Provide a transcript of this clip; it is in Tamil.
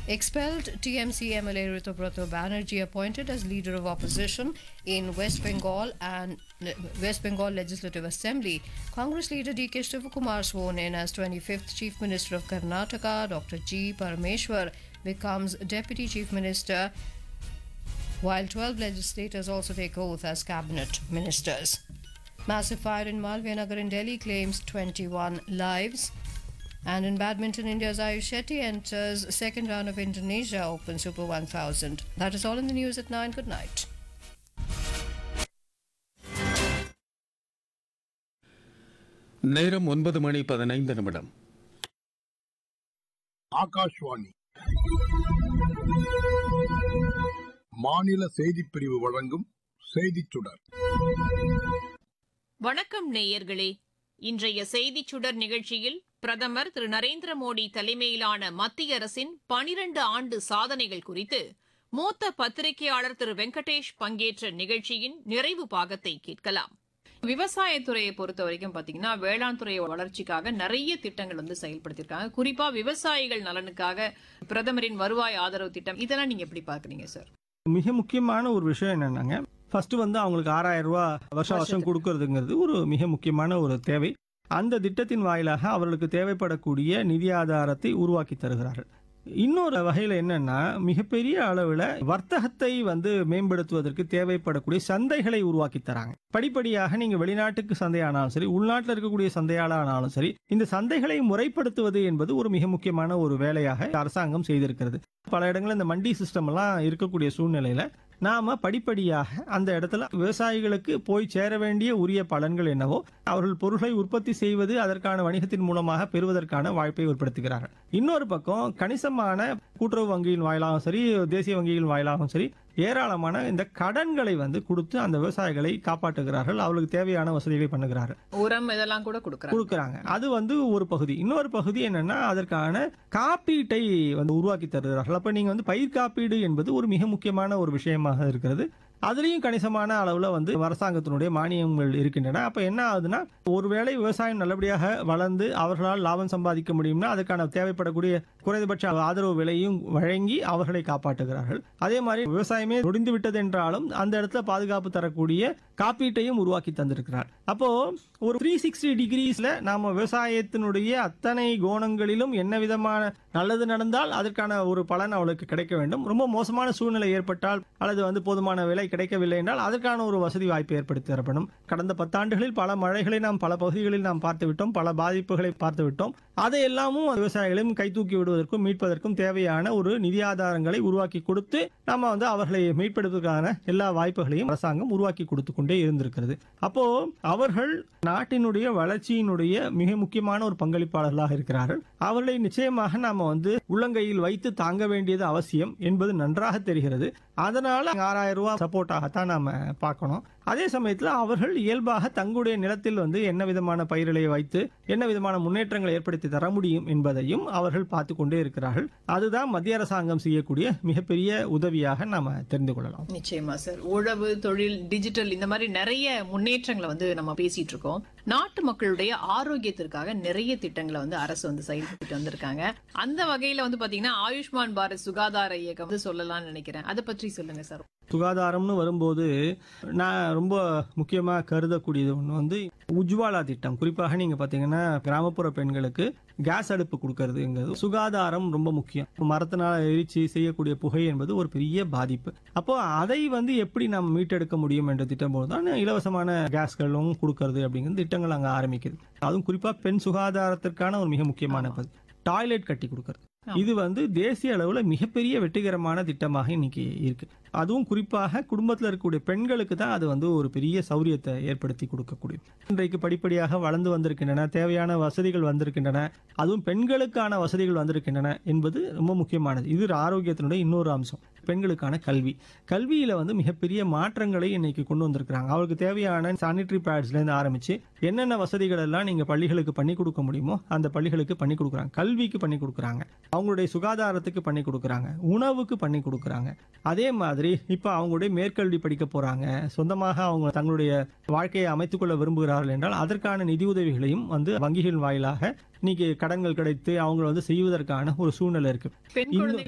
Expelled TMC MLA Ritubrato Banerjee appointed as leader of opposition in West Bengal and West Bengal Legislative Assembly. Congress leader DK Shivakumar sworn in as 25th Chief Minister of Karnataka. Dr. G. Parameshwar becomes Deputy Chief Minister while 12 legislators also take oath as cabinet ministers. Massive fire in Malviya Nagar in Delhi claims 21 lives. And in badminton, India's Ayush Shetty enters second round of Indonesia Open Super 1000. That is all in the news at 9. Good night. நேரம் ஒன்பது மணி பதினைந்து நிமிடம் ஆகாஷ்வாணி மாநில செய்திப் பிரிவு வழங்கும் செய்திச் சுடர் வணக்கம் நேயர்களே இன்றைய செய்திச் சுடர் நிகழ்ச்சியில் பிரதமர் திரு நரேந்திர மோடி தலைமையிலான மத்திய அரசின் பனிரண்டு ஆண்டு சாதனைகள் குறித்து மூத்த பத்திரிகையாளர் திரு வெங்கடேஷ் பங்கேற்ற நிகழ்ச்சியின் நிறைவு பாகத்தை கேட்கலாம் விவசாயத்துறையை பொறுத்த வரைக்கும் பாத்தீங்கன்னா வேளாண் துறை வளர்ச்சிக்காக நிறைய திட்டங்கள் வந்து செயல்படுத்தியிருக்காங்க குறிப்பா விவசாயிகள் நலனுக்காக பிரதமரின் வருவாய் ஆதரவு திட்டம் இதெல்லாம் நீங்க எப்படி பாக்குறீங்க சார் மிக முக்கியமான ஒரு விஷயம் என்னன்னாங்க ஃபர்ஸ்ட் வந்து அவங்களுக்கு ஆறாயிரம் ரூபாய் வருஷம் வருஷம் கொடுக்கறதுங்கிறது ஒரு மிக முக்கியமான ஒரு தேவை அந்த திட்டத்தின் வாயிலாக அவர்களுக்கு தேவைப்படக்கூடிய நிதி ஆதாரத்தை உருவாக்கி தருகிறார்கள் இன்னொரு வகையில் என்னன்னா மிகப்பெரிய அளவில் வர்த்தகத்தை வந்து மேம்படுத்துவதற்கு தேவைப்படக்கூடிய சந்தைகளை உருவாக்கி தராங்க படிப்படியாக நீங்க வெளிநாட்டுக்கு சந்தையானாலும் சரி உள்நாட்டில் இருக்கக்கூடிய சந்தையாளானாலும் சரி இந்த சந்தைகளை முறைப்படுத்துவது என்பது ஒரு மிக முக்கியமான ஒரு வேலையாக அரசாங்கம் செய்திருக்கிறது பல இடங்களில் இந்த மண்டி சிஸ்டம் எல்லாம் இருக்கக்கூடிய சூழ்நிலையில நாம படிப்படியாக அந்த இடத்துல விவசாயிகளுக்கு போய் சேர வேண்டிய உரிய பலன்கள் என்னவோ அவர்கள் பொருளை உற்பத்தி செய்வது அதற்கான வணிகத்தின் மூலமாக பெறுவதற்கான வாய்ப்பை ஏற்படுத்துகிறார்கள் இன்னொரு பக்கம் கணிசமான கூட்டுறவு வங்கியின் வாயிலாகவும் சரி தேசிய வங்கியின் வாயிலாகவும் சரி ஏராளமான இந்த கடன்களை வந்து கொடுத்து அந்த விவசாயிகளை காப்பாற்றுகிறார்கள் அவர்களுக்கு தேவையான வசதிகளை பண்ணுகிறார்கள் உரம் இதெல்லாம் கூட கொடுக்கறாங்க கொடுக்குறாங்க அது வந்து ஒரு பகுதி இன்னொரு பகுதி என்னன்னா அதற்கான காப்பீட்டை வந்து உருவாக்கி தருகிறார்கள் அப்ப நீங்க வந்து பயிர் காப்பீடு என்பது ஒரு மிக முக்கியமான ஒரு விஷயமாக இருக்கிறது அதுலேயும் கணிசமான அளவில் வந்து அரசாங்கத்தினுடைய மானியங்கள் இருக்கின்றன அப்போ என்ன ஆகுதுன்னா ஒருவேளை விவசாயம் நல்லபடியாக வளர்ந்து அவர்களால் லாபம் சம்பாதிக்க முடியும்னா அதுக்கான தேவைப்படக்கூடிய குறைந்தபட்ச ஆதரவு விலையும் வழங்கி அவர்களை காப்பாற்றுகிறார்கள் அதே மாதிரி விவசாயமே முடிந்து விட்டது என்றாலும் அந்த இடத்துல பாதுகாப்பு தரக்கூடிய காப்பீட்டையும் உருவாக்கி தந்திருக்கிறார் அப்போ ஒரு த்ரீ சிக்ஸ்டி டிகிரிஸ்ல நாம விவசாயத்தினுடைய அத்தனை கோணங்களிலும் என்ன விதமான நல்லது நடந்தால் அதற்கான ஒரு பலன் அவளுக்கு கிடைக்க வேண்டும் ரொம்ப மோசமான சூழ்நிலை ஏற்பட்டால் அல்லது வந்து போதுமான விலை கிடைக்கவில்லை என்றால் அதற்கான ஒரு வசதி வாய்ப்பு ஏற்படுத்தி தரப்படும் கடந்த பத்தாண்டுகளில் பல மழைகளை நாம் பல பகுதிகளில் நாம் பார்த்து விட்டோம் பல பாதிப்புகளை பார்த்து விட்டோம் அதை எல்லாமும் விவசாயிகளையும் கைதூக்கி விடுவதற்கும் மீட்பதற்கும் தேவையான ஒரு நிதி ஆதாரங்களை உருவாக்கி கொடுத்து நம்ம வந்து அவர்களை மீட்பெடுப்பதற்கான எல்லா வாய்ப்புகளையும் அரசாங்கம் உருவாக்கி கொடுத்து கொண்டே இருந்திருக்கிறது அப்போ அவர்கள் நாட்டினுடைய வளர்ச்சியினுடைய மிக முக்கியமான ஒரு பங்களிப்பாளர்களாக இருக்கிறார்கள் அவர்களை நிச்சயமாக நாம வந்து உள்ளங்கையில் வைத்து தாங்க வேண்டியது அவசியம் என்பது நன்றாக தெரிகிறது அதனால ஆறாயிரம் ரூபாய் சப்போர்ட்டாகத்தான் நாம பார்க்கணும் அதே சமயத்தில் அவர்கள் இயல்பாக தங்களுடைய நிலத்தில் வந்து என்ன விதமான பயிர்களை வைத்து என்ன விதமான முன்னேற்றங்களை ஏற்படுத்தி தர முடியும் என்பதையும் அவர்கள் பார்த்து கொண்டே இருக்கிறார்கள் அதுதான் மத்திய அரசாங்கம் செய்யக்கூடிய மிகப்பெரிய உதவியாக நாம தெரிந்து கொள்ளலாம் நிச்சயமா சார் உழவு தொழில் டிஜிட்டல் இந்த மாதிரி நிறைய முன்னேற்றங்களை வந்து நம்ம பேசிட்டு இருக்கோம் நாட்டு மக்களுடைய ஆரோக்கியத்திற்காக நிறைய திட்டங்களை வந்து அரசு வந்து செயல்பட்டு வந்திருக்காங்க அந்த வகையில வந்து பாத்தீங்கன்னா ஆயுஷ்மான் பாரத் சுகாதார இயக்கம் வந்து சொல்லலாம்னு நினைக்கிறேன் அதை பற்றி சொல்லுங்க சார் சுகாதாரம்னு வரும்போது நான் ரொம்ப முக்கியமாக கருதக்கூடியது ஒன்று வந்து உஜ்வாலா திட்டம் குறிப்பாக நீங்கள் பார்த்தீங்கன்னா கிராமப்புற பெண்களுக்கு கேஸ் அடுப்பு கொடுக்கறதுங்கிறது சுகாதாரம் ரொம்ப முக்கியம் மரத்தினால் எரிச்சு செய்யக்கூடிய புகை என்பது ஒரு பெரிய பாதிப்பு அப்போ அதை வந்து எப்படி நம்ம மீட்டெடுக்க முடியும் என்ற திட்டம் போது தான் இலவசமான கேஸ்களும் கொடுக்கறது அப்படிங்கிற திட்டங்கள் அங்கே ஆரம்பிக்குது அதுவும் குறிப்பாக பெண் சுகாதாரத்திற்கான ஒரு மிக முக்கியமான பகுதி டாய்லெட் கட்டி கொடுக்கறது இது வந்து தேசிய அளவில் மிகப்பெரிய வெற்றிகரமான திட்டமாக இன்னைக்கு இருக்கு அதுவும் குறிப்பாக குடும்பத்தில் இருக்கக்கூடிய பெண்களுக்கு தான் அது வந்து ஒரு பெரிய சௌரியத்தை ஏற்படுத்தி கொடுக்கக்கூடிய இன்றைக்கு படிப்படியாக வளர்ந்து வந்திருக்கின்றன தேவையான வசதிகள் வந்திருக்கின்றன அதுவும் பெண்களுக்கான வசதிகள் வந்திருக்கின்றன என்பது ரொம்ப முக்கியமானது இது ஆரோக்கியத்தினுடைய இன்னொரு அம்சம் பெண்களுக்கான கல்வி கல்வியில வந்து மிகப்பெரிய மாற்றங்களை இன்னைக்கு கொண்டு வந்திருக்கிறாங்க அவருக்கு தேவையான சானிட்டரி பேட்ஸ்லேருந்து ஆரம்பிச்சு என்னென்ன வசதிகள் எல்லாம் நீங்க பள்ளிகளுக்கு பண்ணி கொடுக்க முடியுமோ அந்த பள்ளிகளுக்கு பண்ணி கொடுக்குறாங்க கல்விக்கு பண்ணி கொடுக்குறாங்க அவங்களுடைய சுகாதாரத்துக்கு பண்ணி கொடுக்குறாங்க உணவுக்கு பண்ணி கொடுக்குறாங்க அதே மாதிரி இப்போ அவங்களுடைய மேற்கல்வி படிக்க போறாங்க சொந்தமாக அவங்க தங்களுடைய வாழ்க்கையை அமைத்துக்கொள்ள விரும்புகிறார்கள் என்றால் அதற்கான நிதி உதவிகளையும் வந்து வங்கிகள் வாயிலாக இன்னைக்கு கடன்கள் கிடைத்து அவங்க வந்து செய்வதற்கான ஒரு சூழ்நிலை இருக்கு பெண் இன்னும் குழந்தைகள்